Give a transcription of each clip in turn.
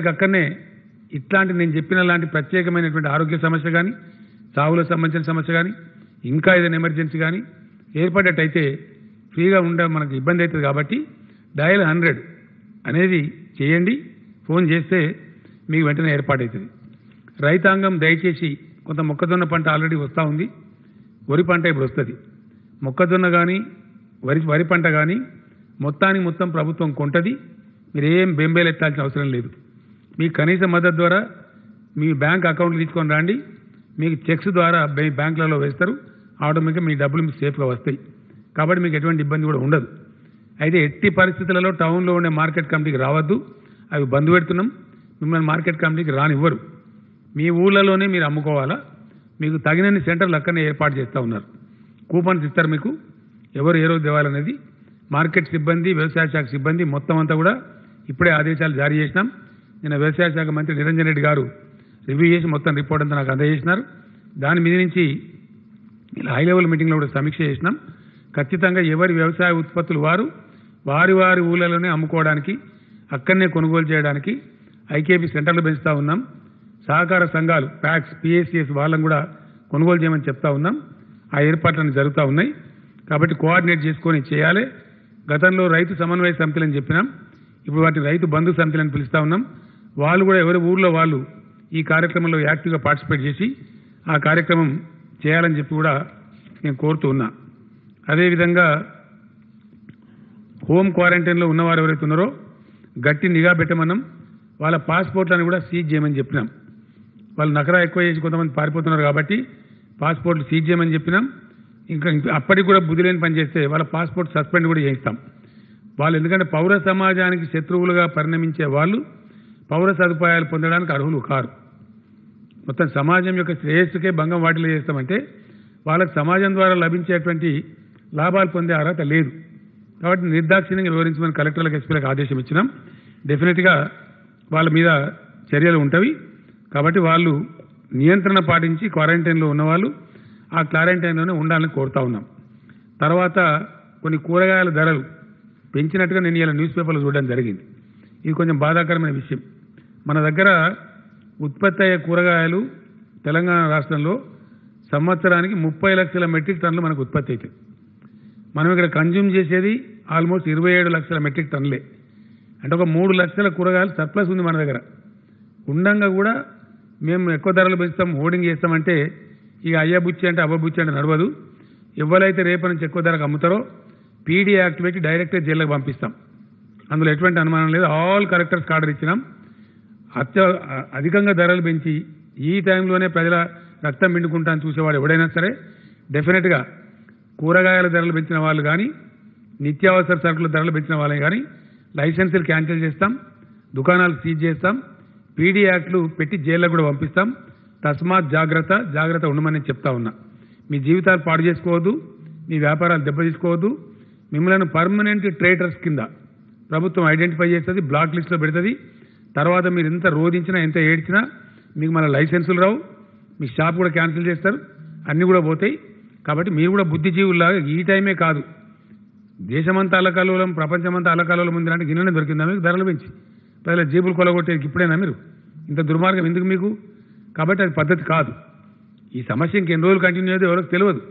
అక్కడనే ఇట్లాంటి నేను చెప్పిన లాంటి ప్రత్యేకమైనటువంటి ఆరోగ్య సమస్య కానీ సావులకు సంబంధించిన సమస్య కానీ ఇంకా ఏదైనా ఎమర్జెన్సీ కానీ ఏర్పడేటైతే ఫ్రీగా ఉండ మనకు ఇబ్బంది అవుతుంది కాబట్టి డయల్ హండ్రెడ్ అనేది చేయండి ఫోన్ చేస్తే మీకు వెంటనే ఏర్పాటవుతుంది రైతాంగం దయచేసి కొంత మొక్కజొన్న పంట ఆల్రెడీ వస్తూ ఉంది వరి పంట ఇప్పుడు వస్తుంది మొక్కజొన్న కానీ వరి వరి పంట కానీ మొత్తానికి మొత్తం ప్రభుత్వం కొంటది మీరు ఏం బెంబేలు ఎత్తాల్సిన అవసరం లేదు మీ కనీస మద్దతు ద్వారా మీ బ్యాంక్ అకౌంట్ తీసుకొని రండి మీకు చెక్స్ ద్వారా బ్యా- బ్యాంకులలో వేస్తారు ఆటోమేటిక్గా మీ డబ్బులు మీకు సేఫ్గా వస్తాయి కాబట్టి మీకు ఎటువంటి ఇబ్బంది కూడా ఉండదు అయితే ఎట్టి పరిస్థితులలో టౌన్లో ఉండే మార్కెట్ కమిటీకి రావద్దు అవి బంద్ పెడుతున్నాం మిమ్మల్ని మార్కెట్ కమిటీకి రానివ్వరు మీ ఊళ్ళలోనే మీరు అమ్ముకోవాలా మీకు తగినన్ని సెంటర్లు అక్కడనే ఏర్పాటు చేస్తూ ఉన్నారు కూపన్స్ ఇస్తారు మీకు ఎవరు ఏ రోజు దేవాలనేది మార్కెట్ సిబ్బంది వ్యవసాయ శాఖ సిబ్బంది మొత్తం అంతా కూడా ఇప్పుడే ఆదేశాలు జారీ చేసినాం నిన్న వ్యవసాయ శాఖ మంత్రి నిరంజన్ రెడ్డి గారు రివ్యూ చేసి మొత్తం రిపోర్ట్ అంతా నాకు అందజేసినారు దాని మీద నుంచి ఇలా హై లెవెల్ మీటింగ్లో కూడా సమీక్ష చేసినాం ఖచ్చితంగా ఎవరి వ్యవసాయ ఉత్పత్తులు వారు వారి వారి ఊళ్ళలోనే అమ్ముకోవడానికి అక్కడనే కొనుగోలు చేయడానికి ఐకేపీ సెంటర్లు పెంచుతా ఉన్నాం సహకార సంఘాలు ప్యాక్స్ పిఎస్సిఎస్ వాళ్ళని కూడా కొనుగోలు చేయమని చెప్తా ఉన్నాం ఆ ఏర్పాట్లన్నీ జరుగుతూ ఉన్నాయి కాబట్టి కోఆర్డినేట్ చేసుకొని చేయాలి గతంలో రైతు సమన్వయ సమితులని చెప్పినాం ఇప్పుడు వాటి రైతు బంధు సమితులని పిలుస్తా ఉన్నాం వాళ్ళు కూడా ఎవరి ఊర్లో వాళ్ళు ఈ కార్యక్రమంలో యాక్టివ్గా పార్టిసిపేట్ చేసి ఆ కార్యక్రమం చేయాలని చెప్పి కూడా నేను కోరుతూ ఉన్నా అదేవిధంగా హోమ్ క్వారంటైన్లో ఉన్నవారు ఎవరైతే ఉన్నారో గట్టి నిఘా పెట్టమన్నాం వాళ్ళ పాస్పోర్ట్లను కూడా సీజ్ చేయమని చెప్పినాం వాళ్ళు నకరా ఎక్కువ చేసి కొంతమంది పారిపోతున్నారు కాబట్టి పాస్పోర్ట్లు సీజ్ చేయమని చెప్పినాం ఇంకా ఇంకా అప్పటికి కూడా బుద్ధి లేని పని చేస్తే వాళ్ళ పాస్పోర్ట్ సస్పెండ్ కూడా చేయిస్తాం వాళ్ళు ఎందుకంటే పౌర సమాజానికి శత్రువులుగా పరిణమించే వాళ్ళు పౌర సదుపాయాలు పొందడానికి అర్హులు కారు మొత్తం సమాజం యొక్క శ్రేయస్సుకే భంగం వాటిలో చేస్తామంటే వాళ్ళకి సమాజం ద్వారా లభించేటువంటి లాభాలు పొందే అర్హత లేదు కాబట్టి నిర్దాక్షిణ్యంగా వివరించమని కలెక్టర్లకు ఎస్పీలకు ఆదేశం ఇచ్చినాం డెఫినెట్గా వాళ్ళ మీద చర్యలు ఉంటవి కాబట్టి వాళ్ళు నియంత్రణ పాటించి క్వారంటైన్లో ఉన్నవాళ్ళు ఆ క్వారంటైన్లోనే ఉండాలని కోరుతా ఉన్నాం తర్వాత కొన్ని కూరగాయల ధరలు పెంచినట్టుగా నేను ఇలా న్యూస్ పేపర్లో చూడడం జరిగింది ఇది కొంచెం బాధాకరమైన విషయం మన దగ్గర ఉత్పత్తి అయ్యే కూరగాయలు తెలంగాణ రాష్ట్రంలో సంవత్సరానికి ముప్పై లక్షల మెట్రిక్ టన్నులు మనకు ఉత్పత్తి అవుతాయి మనం ఇక్కడ కన్జ్యూమ్ చేసేది ఆల్మోస్ట్ ఇరవై ఏడు లక్షల మెట్రిక్ టన్నులే అంటే ఒక మూడు లక్షల కూరగాయలు సర్ప్లస్ ఉంది మన దగ్గర ఉండంగా కూడా మేము ఎక్కువ ధరలు పెంచుతాం హోర్డింగ్ చేస్తామంటే ఇక అయ్య బుచ్చి అంటే అవ్వ బుచ్చి అంటే నడవదు ఎవరైతే రేపటి నుంచి ఎక్కువ ధరకు అమ్ముతారో పీడీ యాక్ట్ పెట్టి డైరెక్ట్గా జైల్లోకి పంపిస్తాం అందులో ఎటువంటి అనుమానం లేదు ఆల్ కలెక్టర్స్ ఆర్డర్ ఇచ్చినాం అత్య అధికంగా ధరలు పెంచి ఈ టైంలోనే ప్రజల రక్తం పిండుకుంటా అని చూసేవాడు ఎవడైనా సరే డెఫినెట్గా కూరగాయల ధరలు పెంచిన వాళ్ళు కానీ నిత్యావసర సరుకుల ధరలు పెంచిన వాళ్ళని కానీ లైసెన్సులు క్యాన్సిల్ చేస్తాం దుకాణాలు సీజ్ చేస్తాం పీడీ యాక్ట్లు పెట్టి జైల్లో కూడా పంపిస్తాం తస్మాత్ జాగ్రత్త జాగ్రత్త ఉండమని నేను చెప్తా ఉన్నా మీ జీవితాలు పాడు చేసుకోవద్దు మీ వ్యాపారాలు దెబ్బతీసుకోవద్దు మిమ్మల్ని పర్మనెంట్ ట్రేటర్స్ కింద ప్రభుత్వం ఐడెంటిఫై చేస్తుంది బ్లాక్ లిస్ట్లో పెడుతుంది తర్వాత మీరు ఎంత రోధించినా ఎంత ఏడ్చినా మీకు మన లైసెన్సులు రావు మీ షాప్ కూడా క్యాన్సిల్ చేస్తారు అన్నీ కూడా పోతాయి కాబట్టి మీరు కూడా బుద్ధిజీవుల్లాగా ఈ టైమే కాదు దేశమంతా అల్లకల్లోలం ప్రపంచమంతా అల్లకల్లోలం ఉంది అంటే గిన్నెనే దొరికిందా మీకు ధరలు పెంచి ప్రజల జేబులు కొలగొట్టేది ఇప్పుడేనా మీరు ఇంత దుర్మార్గం ఎందుకు మీకు కాబట్టి అది పద్ధతి కాదు ఈ సమస్య ఇంకెన్ని రోజులు కంటిన్యూ అయ్యేది ఎవరికి తెలియదు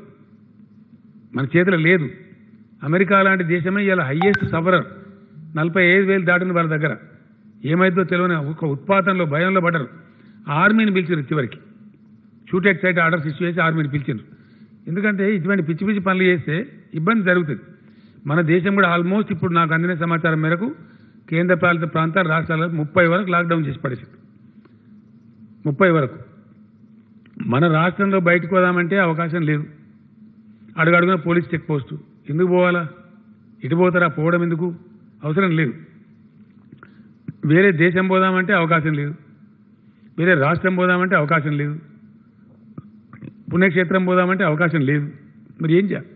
మన చేతిలో లేదు అమెరికా లాంటి దేశమే ఇలా హయ్యెస్ట్ సఫరర్ నలభై ఐదు వేలు దాటిన వాళ్ళ దగ్గర ఏమైందో తెలియని ఒక ఉత్పాతంలో భయంలో పడ్డరు ఆర్మీని పిలిచారు చివరికి shoot at sight orders issue చేసి ఆర్మీని పిలిచారు ఎందుకంటే ఇటువంటి పిచ్చి పిచ్చి పనులు చేస్తే ఇబ్బంది జరుగుతుంది మన దేశం కూడా ఆల్మోస్ట్ ఇప్పుడు నాకు అందిన సమాచారం మేరకు కేంద్ర పాలిత ప్రాంతాలు రాష్ట్రాలకు ముప్పై వరకు లాక్డౌన్ చేసి పడేసింది ముప్పై వరకు మన రాష్ట్రంలో బయటకు పోదామంటే అవకాశం లేదు అడుగడుగున పోలీస్ చెక్ పోస్టు ఎందుకు పోవాలా ఇటు పోతారా పోవడం ఎందుకు అవసరం లేదు వేరే దేశం పోదామంటే అవకాశం లేదు వేరే రాష్ట్రం పోదామంటే అవకాశం లేదు పుణ్యక్షేత్రం పోదామంటే అవకాశం లేదు మరి ఏం చేయాలి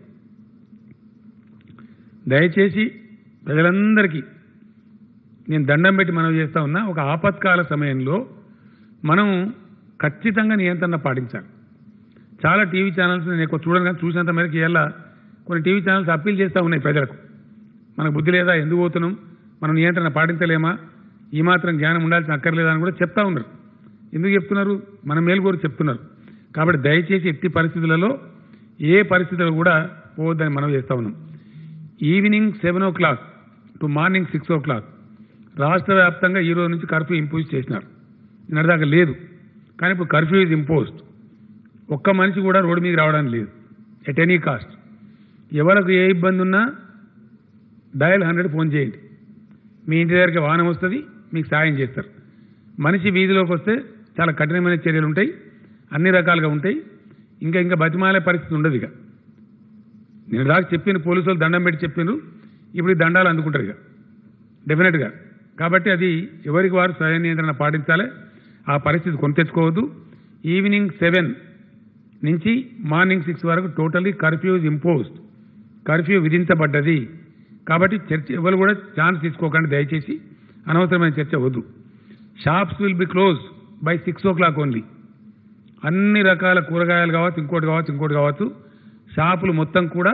దయచేసి ప్రజలందరికీ నేను దండం పెట్టి మనం చేస్తా ఉన్నా ఒక ఆపత్కాల సమయంలో మనం ఖచ్చితంగా నియంత్రణ పాటించాలి చాలా టీవీ ఛానల్స్ నేను ఎక్కువ చూడను కానీ చూసినంత మేరకు ఇవాళ కొన్ని టీవీ ఛానల్స్ అప్పీల్ చేస్తూ ఉన్నాయి ప్రజలకు మనకు బుద్ధి లేదా ఎందుకు పోతున్నాం మనం నియంత్రణ పాటించలేమా ఈ మాత్రం జ్ఞానం ఉండాల్సిన అక్కర్లేదని కూడా చెప్తా ఉన్నారు ఎందుకు చెప్తున్నారు మన మేలు కూడా చెప్తున్నారు కాబట్టి దయచేసి ఎట్టి పరిస్థితులలో ఏ పరిస్థితుల్లో కూడా పోవద్దని మనం చేస్తా ఉన్నాం evening seven o'clock to morning six o'clock రాష్ట్ర వ్యాప్తంగా ఈ రోజు నుంచి కర్ఫ్యూ ఇంపోజ్ చేసినారు నిన్నటిదాకా లేదు కానీ ఇప్పుడు కర్ఫ్యూ ఇస్ ఇంపోజ్డ్ ఒక్క మనిషి కూడా రోడ్డు మీద రావడానికి లేదు ఎట్ ఎనీ కాస్ట్ ఎవరికి ఏ ఇబ్బంది ఉన్నా డయల్ హండ్రెడ్ ఫోన్ చేయండి మీ ఇంటి దగ్గరికి వాహనం వస్తుంది మీకు సాయం చేస్తారు మనిషి వీధిలోకి వస్తే చాలా కఠినమైన చర్యలు ఉంటాయి అన్ని రకాలుగా ఉంటాయి ఇంకా ఇంకా బతిమాలే పరిస్థితి ఉండదు ఇక నేను దాకా చెప్పిన పోలీసు వాళ్ళు దండం పెట్టి చెప్పినారు ఇప్పుడు ఈ దండాలు అందుకుంటారు ఇక డెఫినెట్గా కాబట్టి అది ఎవరికి వారు స్వయం నియంత్రణ పాటించాలి ఆ పరిస్థితి కొని తెచ్చుకోవద్దు ఈవినింగ్ సెవెన్ నుంచి మార్నింగ్ సిక్స్ వరకు టోటలీ కర్ఫ్యూ ఇంపోజ్డ్ కర్ఫ్యూ విధించబడ్డది కాబట్టి చర్చ ఎవరు కూడా ఛాన్స్ తీసుకోకండి దయచేసి అనవసరమైన చర్చ వద్దు shops will be close by six o'clock only అన్ని రకాల కూరగాయలు కావచ్చు ఇంకోటి కావచ్చు ఇంకోటి కావచ్చు షాపులు మొత్తం కూడా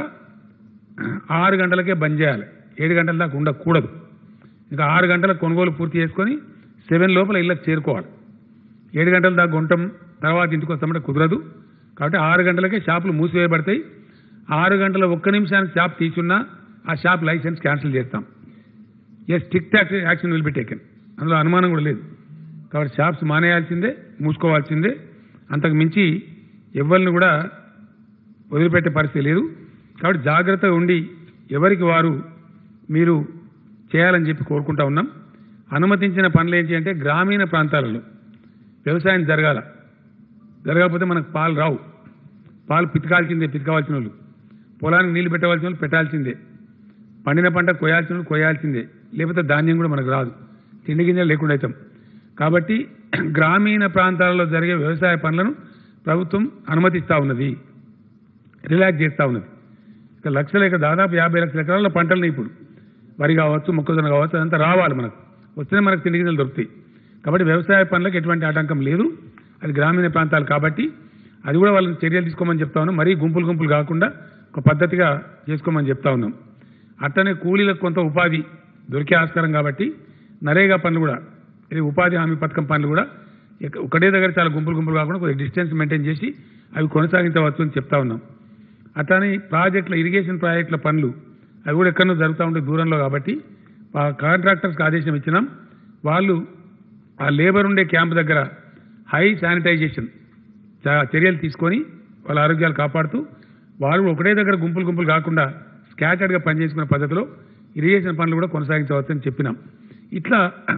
ఆరు గంటలకే బంద్ చేయాలి ఏడు గంటల దాకా ఉండకూడదు ఇంకా ఆరు గంటల కొనుగోలు పూర్తి చేసుకొని సెవెన్ లోపల ఇళ్ళకి చేరుకోవాలి ఏడు గంటల దాకా గుంటం తర్వాత ఇంటికి వస్తామంటే కుదరదు కాబట్టి ఆరు గంటలకే షాపులు మూసివేయబడతాయి ఆరు గంటల ఒక్క నిమిషానికి షాప్ తీసున్నా ఆ షాప్ లైసెన్స్ క్యాన్సిల్ చేస్తాం strict action will be taken అందులో అనుమానం కూడా లేదు కాబట్టి షాప్స్ మానేయాల్సిందే మూసుకోవాల్సిందే అంతకు మించి ఎవరిని కూడా వదిలిపెట్టే పరిస్థితి లేదు కాబట్టి జాగ్రత్తగా ఉండి ఎవరికి వారు మీరు చేయాలని చెప్పి కోరుకుంటా ఉన్నాం అనుమతించిన పనులు ఏంటి అంటే గ్రామీణ ప్రాంతాలలో వ్యవసాయం జరగాల జరగకపోతే మనకు పాలు రావు పాలు పితకాల్సిందే పితకవలసిన వాళ్ళు పొలానికి నీళ్లు పెట్టవలసిన వాళ్ళు పెట్టాల్సిందే పండిన పంట కోయాల్సిన వాళ్ళు కోయాల్సిందే లేకపోతే ధాన్యం కూడా మనకు రాదు తిండి గింజలు లేకుండా అవుతాం కాబట్టి గ్రామీణ ప్రాంతాలలో జరిగే వ్యవసాయ పనులను ప్రభుత్వం అనుమతిస్తూ ఉన్నది రిలాక్స్ చేస్తూ ఉన్నది ఇక లక్షల ఎకరా దాదాపు యాభై లక్షల ఎకరాల పంటలని ఇప్పుడు వరి కావచ్చు మొక్కజొన్న కావచ్చు అదంతా రావాలి మనకు వస్తేనే మనకు తిండి గింజలు దొరుకుతాయి కాబట్టి వ్యవసాయ పనులకు ఎటువంటి ఆటంకం లేదు అది గ్రామీణ ప్రాంతాలు కాబట్టి అది కూడా వాళ్ళని చర్యలు తీసుకోమని చెప్తా ఉన్నాం మరీ గుంపులు గుంపులు కాకుండా ఒక పద్ధతిగా చేసుకోమని చెప్తా ఉన్నాం అట్లనే కూలీలకు కొంత ఉపాధి దొరికే ఆస్కారం కాబట్టి నరేగా పనులు కూడా ఇది ఉపాధి హామీ పథకం పనులు కూడా ఎక్క- ఒకటే దగ్గర చాలా గుంపులు గుంపులు కాకుండా కొద్దిగా డిస్టెన్స్ మెయింటైన్ చేసి అవి కొనసాగించవచ్చు అని చెప్తా ఉన్నాం అట్లానే ప్రాజెక్టుల ఇరిగేషన్ ప్రాజెక్టుల పనులు అవి కూడా ఎక్కడో జరుగుతూ ఉంటాయి దూరంలో కాబట్టి ఆ కాంట్రాక్టర్స్కి ఆదేశం ఇచ్చినాం వాళ్ళు ఆ లేబర్ ఉండే క్యాంప్ దగ్గర హై శానిటైజేషన్ చ- చర్యలు తీసుకొని వాళ్ళ ఆరోగ్యాలు కాపాడుతూ వాళ్ళు ఒకటే దగ్గర గుంపులు గుంపులు కాకుండా స్కాటర్డ్గా పనిచేసుకునే పద్ధతిలో ఇరిగేషన్ పనులు కూడా కొనసాగించవచ్చని చెప్పినాం ఇట్లా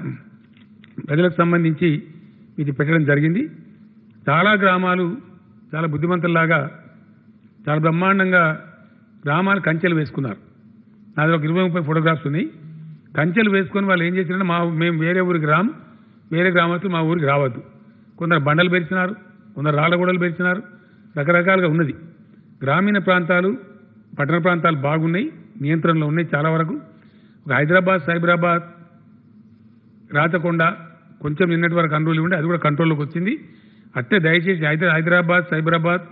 ప్రజలకు సంబంధించి ఇది పెట్టడం జరిగింది చాలా గ్రామాలు చాలా బుద్ధిమంతుల్లాగా చాలా బ్రహ్మాండంగా గ్రామాలు కంచెలు వేసుకున్నారు నా దగ్గర ఒక ఇరవై ముప్పై ఫోటోగ్రాఫ్స్ ఉన్నాయి కంచెలు వేసుకొని వాళ్ళు ఏం చేశారంటే మా మేము వేరే ఊరికి రాం వేరే గ్రామస్తులు మా ఊరికి రావద్దు కొందరు బండలు పెరిచినారు కొందరు రాళ్ళగూడలు పెరిచినారు రకరకాలుగా ఉన్నది గ్రామీణ ప్రాంతాలు పట్టణ ప్రాంతాలు బాగున్నాయి నియంత్రణలో ఉన్నాయి చాలా వరకు ఒక హైదరాబాద్ సైబరాబాద్ రాచకొండ కొంచెం నిన్నటి వరకు కంట్రోల్ ఉండే అది కూడా కంట్రోల్లోకి వచ్చింది అట్టే దయచేసి హైదరా హైదరాబాద్ సైబరాబాద్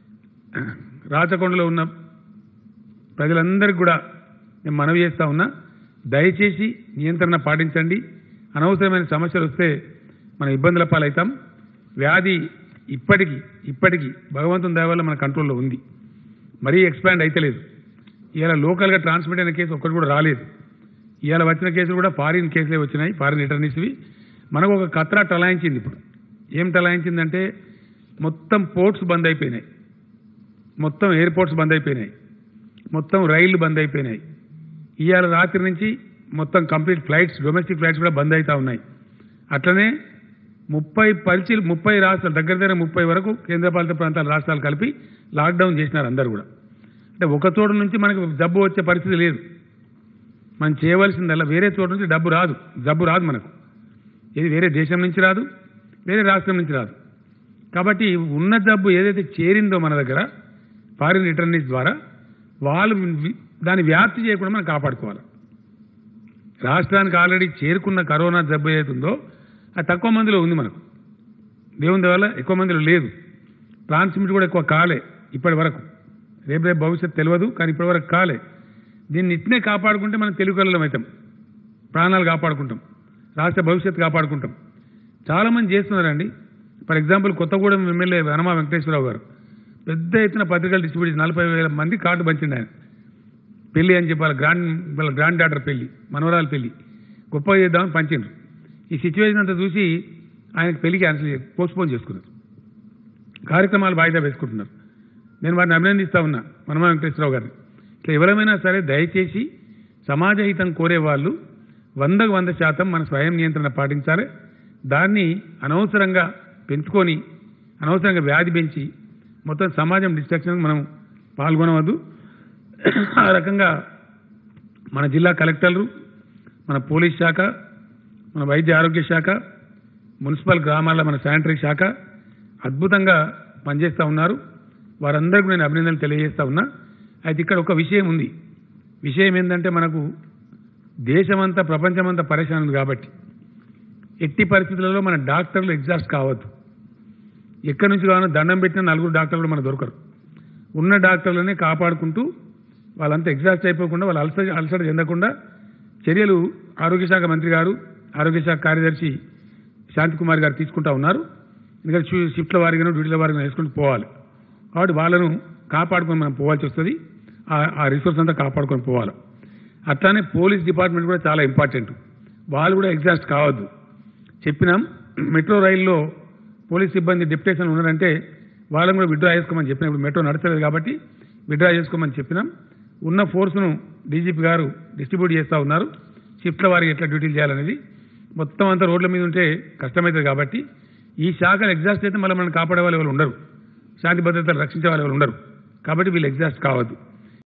రాచకొండలో ఉన్న ప్రజలందరికీ కూడా నేను మనవి చేస్తా ఉన్నా దయచేసి నియంత్రణ పాటించండి అనవసరమైన సమస్యలు వస్తే మనం ఇబ్బందుల పాలవుతాం వ్యాధి ఇప్పటికీ ఇప్పటికీ భగవంతుని దయ వల్ల మన కంట్రోల్లో ఉంది మరీ ఎక్స్పాండ్ అయితలేదు ఇవాళ లోకల్గా ట్రాన్స్మిట్ అయిన కేసు ఒక్కటి కూడా రాలేదు ఇవాళ వచ్చిన కేసులు కూడా ఫారిన్ కేసులే వచ్చినాయి ఫారిన్ రిటర్నీస్వి మనకు ఒక కత్రా టలాయించింది ఇప్పుడు ఏం టలాయించిందంటే మొత్తం పోర్ట్స్ బంద్ అయిపోయినాయి మొత్తం ఎయిర్పోర్ట్స్ బంద్ అయిపోయినాయి మొత్తం రైళ్లు బంద్ అయిపోయినాయి ఇవాళ రాత్రి నుంచి మొత్తం కంప్లీట్ ఫ్లైట్స్ డొమెస్టిక్ ఫ్లైట్స్ కూడా బంద్ అవుతా ఉన్నాయి అట్లనే ముప్పై పరిచీలు ముప్పై రాష్ట్రాలు దగ్గర దగ్గర ముప్పై వరకు కేంద్రపాలిత ప్రాంతాల రాష్ట్రాలు కలిపి లాక్డౌన్ చేసినారు అందరూ కూడా అంటే ఒక చోటు నుంచి మనకు జబ్బు వచ్చే పరిస్థితి లేదు మనం చేయవలసిందల్లా వేరే చోటు నుంచి డబ్బు రాదు జబ్బు రాదు మనకు ఇది వేరే దేశం నుంచి రాదు వేరే రాష్ట్రం నుంచి రాదు కాబట్టి ఉన్న జబ్బు ఏదైతే చేరిందో మన దగ్గర ఫారిన్ రిటర్నీస్ ద్వారా వాళ్ళు వి- దాన్ని వ్యాప్తి చేయకుండా మనం కాపాడుకోవాలి రాష్ట్రానికి ఆల్రెడీ చేరుకున్న కరోనా జబ్బు ఏదైతే ఉందో అది తక్కువ మందిలో ఉంది మనకు దేవుని వల్ల ఎక్కువ మందిలో లేదు ట్రాన్స్మిట్ కూడా ఎక్కువ కాలే ఇప్పటి వరకు రేపు రేపు భవిష్యత్తు తెలియదు కానీ ఇప్పటి వరకు కాలే దీన్ని ఇట్నే కాపాడుకుంటే మనం తెలుగు కళ్ళం అవుతాం ప్రాణాలు కాపాడుకుంటాం రాష్ట్ర భవిష్యత్తు కాపాడుకుంటాం చాలామంది చేస్తున్నారండి for example Kothagudem MLA Vanama Venkateswara Rao garu పెద్ద ఎత్తున పత్రికలు డిస్ట్రిబ్యూట్ చేసి నలభై వేల మంది కార్డు పంచిండు ఆయన పెళ్లి అని చెప్పి వాళ్ళ గ్రాండ్ వాళ్ళ గ్రాండ్ డాటర్ పెళ్లి మనవరాల పెళ్లి గొప్పగా చేద్దామని పంచిండ్రు ఈ సిచ్యువేషన్ అంతా చూసి ఆయనకు పెళ్లి క్యాన్సిల్ పోస్ట్పోన్ చేసుకున్నారు కార్యక్రమాలు వాయిదా వేసుకుంటున్నారు నేను వారిని అభినందిస్తా ఉన్నా మనమ వెంకటేశ్వరరావు గారిని ఇట్లా ఎవరైనా సరే దయచేసి సమాజ హితం కోరే వాళ్ళు వందకు వంద శాతం మన స్వయం నియంత్రణ పాటించాలి దాన్ని అనవసరంగా పెంచుకొని అనవసరంగా వ్యాధి పెంచి మొత్తం సమాజం డిస్ట్రక్షన్ మనం పాల్గొనవద్దు ఆ రకంగా మన జిల్లా కలెక్టర్లు మన పోలీస్ శాఖ మన వైద్య ఆరోగ్య శాఖ మున్సిపల్ గ్రామాల మన శానిటరీ శాఖ అద్భుతంగా పనిచేస్తూ ఉన్నారు వారందరికీ నేను అభినందనలు తెలియజేస్తా ఉన్నా అయితే ఇక్కడ ఒక విషయం ఉంది విషయం ఏంటంటే మనకు దేశమంతా ప్రపంచమంతా పరేషాన్ ఉంది కాబట్టి ఎట్టి పరిస్థితులలో మన డాక్టర్లు ఎగ్జాస్ట్ కావద్దు ఎక్కడి నుంచి కావాలో దండం పెట్టిన నలుగురు డాక్టర్లు కూడా మనకు దొరకరు ఉన్న డాక్టర్లనే కాపాడుకుంటూ వాళ్ళంతా ఎగ్జాస్ట్ అయిపోకుండా వాళ్ళు అలస అలసట చెందకుండా చర్యలు ఆరోగ్య శాఖ మంత్రి గారు ఆరోగ్య శాఖ కార్యదర్శి శాంతికుమార్ గారు తీసుకుంటా ఉన్నారు ఎందుకంటే షి- షిఫ్ట్ల వారిగాను డ్యూటీల వారిగా వేసుకుంటూ పోవాలి కాబట్టి వాళ్ళను కాపాడుకొని మనం పోవాల్సి వస్తుంది ఆ- ఆ రిసోర్స్ అంతా కాపాడుకొని పోవాలి అట్లానే పోలీస్ డిపార్ట్మెంట్ కూడా చాలా ఇంపార్టెంట్ వాళ్ళు కూడా ఎగ్జాస్ట్ కావద్దు చెప్పినాం మెట్రో రైల్లో పోలీస్ సిబ్బంది డిప్యుటేషన్ ఉన్నారంటే వాళ్ళని కూడా విత్డ్రా చేసుకోమని చెప్పినాం ఇప్పుడు మెట్రో నడచలేదు కాబట్టి విత్డ్రా చేసుకోమని చెప్పినాం ఉన్న ఫోర్స్ను డీజీపీ గారు డిస్ట్రిబ్యూట్ చేస్తూ ఉన్నారు షిఫ్ట్ల వారికి ఎట్లా డ్యూటీలు చేయాలనేది మొత్తం అంతా రోడ్ల మీద ఉంటే కష్టమవుతుంది కాబట్టి ఈ శాఖలు ఎగ్జాస్ట్ అయితే మళ్ళీ మనం కాపాడే వాళ్ళు ఎవరు ఉండరు శాంతి భద్రతలు రక్షించే వాళ్ళు ఎవరు ఉండరు కాబట్టి వీళ్ళు ఎగ్జాస్ట్ కావద్దు